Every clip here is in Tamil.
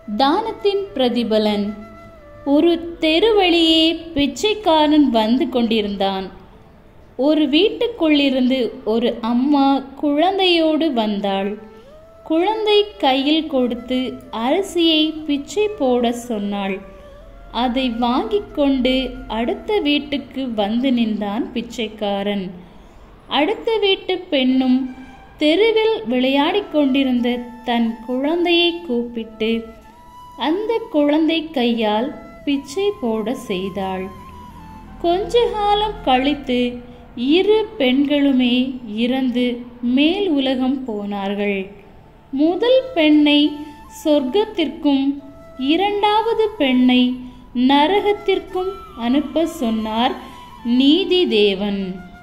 தானத்தின் பிரதிபலன் ஒரு தெருவழியே பிச்சைக்காரன் வந்து கொண்டிருந்தான் ஒரு வீட்டுக்குள்ளிருந்து ஒரு அம்மா குழந்தையோடு வந்தாள் குழந்தை கையில் கொடுத்து அரிசியை பிச்சை போட சொன்னாள் அதை வாங்கிக் கொண்டு அடுத்த வீட்டுக்கு வந்து நின்றான் பிச்சைக்காரன் அடுத்த வீட்டு பெண்ணும் தெருவில் விளையாடிக் கொண்டிருந்த தன் குழந்தையை கூப்பிட்டு அந்த குழந்தை கையால் பிச்சை போட செய்தாள் கொஞ்ச காலம் கழித்து இரு பெண்களுமே இறந்து மேல் உலகம் போனார்கள் முதல் பெண்ணை சொர்க்கத்திற்கும் இரண்டாவது பெண்ணை நரகத்திற்கும் அனுப்ப சொன்னார் நீதி தேவன்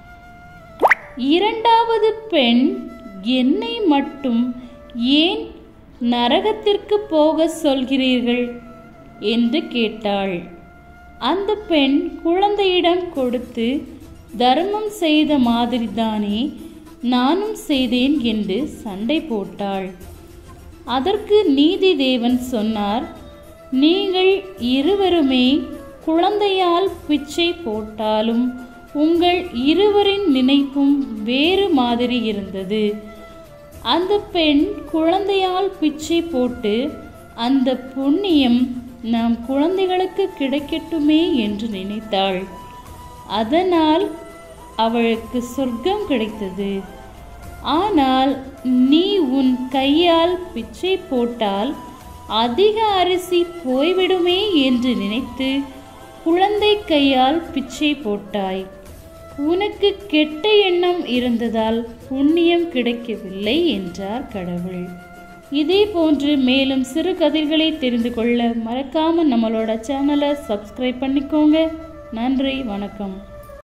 இரண்டாவது பெண் என்னை மட்டும் ஏன் நரகத்திற்கு போக சொல்கிறீர்கள் என்று கேட்டாள் அந்த பெண் குழந்தையிடம் கொடுத்து தர்மம் செய்த மாதிரிதானே நானும் செய்தேன் என்று சண்டை போட்டாள் அதற்கு நீதி தேவன் சொன்னார் நீங்கள் இருவருமே குழந்தையால் பிச்சை போட்டாலும் உங்கள் இருவரின் நினைப்பும் வேறு மாதிரி இருந்தது அந்த பெண் குழந்தையால் பிச்சை போட்டு அந்த புண்ணியம் நம் குழந்தைகளுக்கு கிடைக்கட்டுமே என்று நினைத்தாள் அதனால் அவளுக்கு சொர்க்கம் கிடைத்தது ஆனால் நீ உன் கையால் பிச்சை போட்டால் அதிக அரிசி போய்விடுமே என்று நினைத்து குழந்தை கையால் பிச்சை போட்டாய் உனக்கு கெட்ட எண்ணம் இருந்ததால் புண்ணியம் கிடைக்கவில்லை என்றார் கடவுள் இதே போன்று மேலும் சிறு கதைகளை தெரிந்து கொள்ள மறக்காம நம்மளோட சேனலை சப்ஸ்கிரைப் பண்ணிக்கோங்க நன்றி வணக்கம்